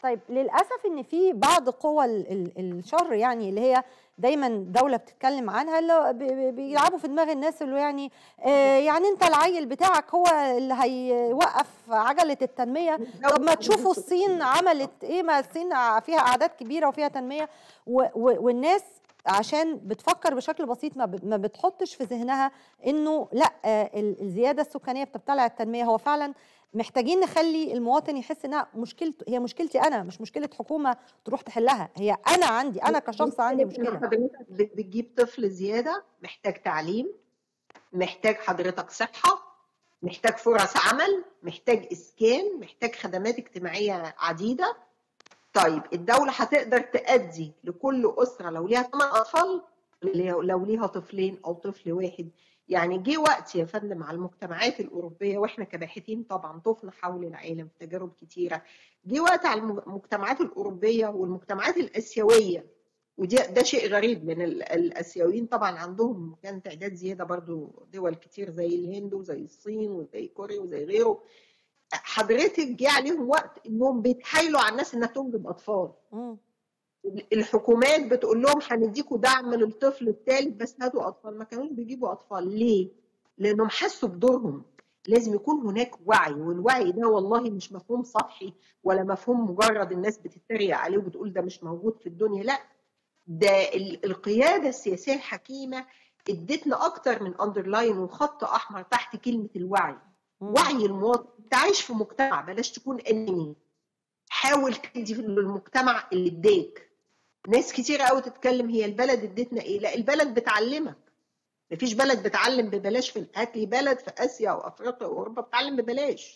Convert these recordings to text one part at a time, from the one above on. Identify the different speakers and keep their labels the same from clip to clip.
Speaker 1: طيب للاسف ان في بعض قوى ال- ال- الشر يعني اللي هي دايما دوله بتتكلم عنها اللي بي- بي- بيلعبوا في دماغ الناس اللي يعني آه يعني انت العيل بتاعك هو اللي هيوقف عجله التنميه طب ما تشوفوا الصين عملت ايه ما الصين فيها اعداد كبيره وفيها تنميه و و والناس عشان بتفكر بشكل بسيط ما ب- ما بتحطش في ذهنها انه لا آه، ال- الزياده السكانيه بتبتلع التنميه هو فعلا محتاجين نخلي المواطن يحس انها مشكلته هي مشكلتي انا مش مشكله حكومه تروح تحلها هي انا عندي انا كشخص عندي مشكله
Speaker 2: حضرتك بت- بتجيب طفل زيادة محتاج تعليم محتاج حضرتك صحة محتاج فرص عمل محتاج إسكان محتاج خدمات اجتماعية عديدة طيب الدولة هتقدر تأدي لكل أسرة لو ليها ثمان أطفال لو ليها طفلين أو طفل واحد يعني جه وقت يا فندم على المجتمعات الأوروبية وإحنا كباحثين طبعا طفنا حول العالم في تجارب كتيرة جه وقت على المجتمعات الأوروبية والمجتمعات الآسيوية ودي ده شيء غريب لان ال- الاسيويين طبعا عندهم كان تعداد زياده برضو دول كتير زي الهند وزي الصين وزي كوريا وزي غيره حضرتك جه عليهم وقت انهم بيتحايلوا على الناس انها تنجب اطفال
Speaker 1: مم.
Speaker 2: الحكومات بتقول لهم هنديكوا دعم للطفل الثالث بس هاتوا اطفال ما كانوش بيجيبوا اطفال ليه؟ لانهم حسوا بدورهم لازم يكون هناك وعي والوعي ده والله مش مفهوم سطحي ولا مفهوم مجرد الناس بتتريق عليه وبتقول ده مش موجود في الدنيا لا ده ال- القياده السياسيه الحكيمه ادتنا اكتر من اندرلاين وخط احمر تحت كلمه الوعي
Speaker 1: مم.
Speaker 2: وعي المواطن انت عايش في مجتمع بلاش تكون اناني حاول تدي للمجتمع اللي اداك ناس كتير قوي تتكلم هي البلد ادتنا ايه لا البلد بتعلمك مفيش بلد بتعلم ببلاش في هات لي بلد في اسيا او افريقيا واوروبا بتعلم ببلاش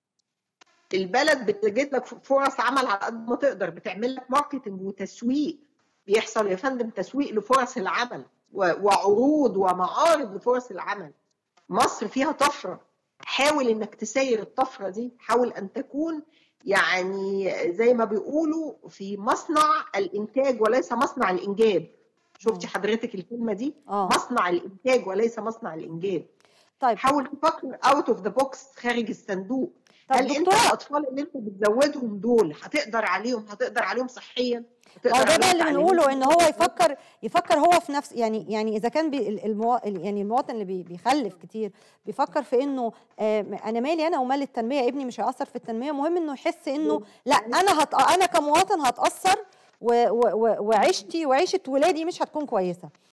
Speaker 2: البلد بتجد لك فرص عمل على قد ما تقدر بتعمل لك ماركتنج وتسويق بيحصل يا فندم تسويق لفرص العمل و- وعروض ومعارض لفرص العمل مصر فيها طفره حاول انك تسير الطفره دي حاول ان تكون يعني زي ما بيقولوا في مصنع الانتاج وليس مصنع الانجاب شفتي
Speaker 1: مم.
Speaker 2: حضرتك الكلمه دي
Speaker 1: اه
Speaker 2: مصنع الانتاج وليس مصنع الانجاب
Speaker 1: طيب
Speaker 2: حاول تفكر اوت اوف ذا بوكس خارج الصندوق
Speaker 1: طب
Speaker 2: هل انت
Speaker 1: دكتوره
Speaker 2: الاطفال اللي انت بتزودهم دول هتقدر عليهم هتقدر عليهم صحيا هتقدر
Speaker 1: هو ده بقى
Speaker 2: عليهم
Speaker 1: اللي
Speaker 2: تعليميا؟
Speaker 1: بنقوله ان هو يفكر يفكر هو في نفس يعني يعني اذا كان بي المو يعني المواطن اللي بي بيخلف كتير بيفكر في انه آه انا مالي انا ومال التنميه ابني مش هيأثر في التنميه مهم انه يحس انه لا انا هت انا كمواطن هتأثر و- و- و- وعيشتي وعيشه ولادي مش هتكون كويسه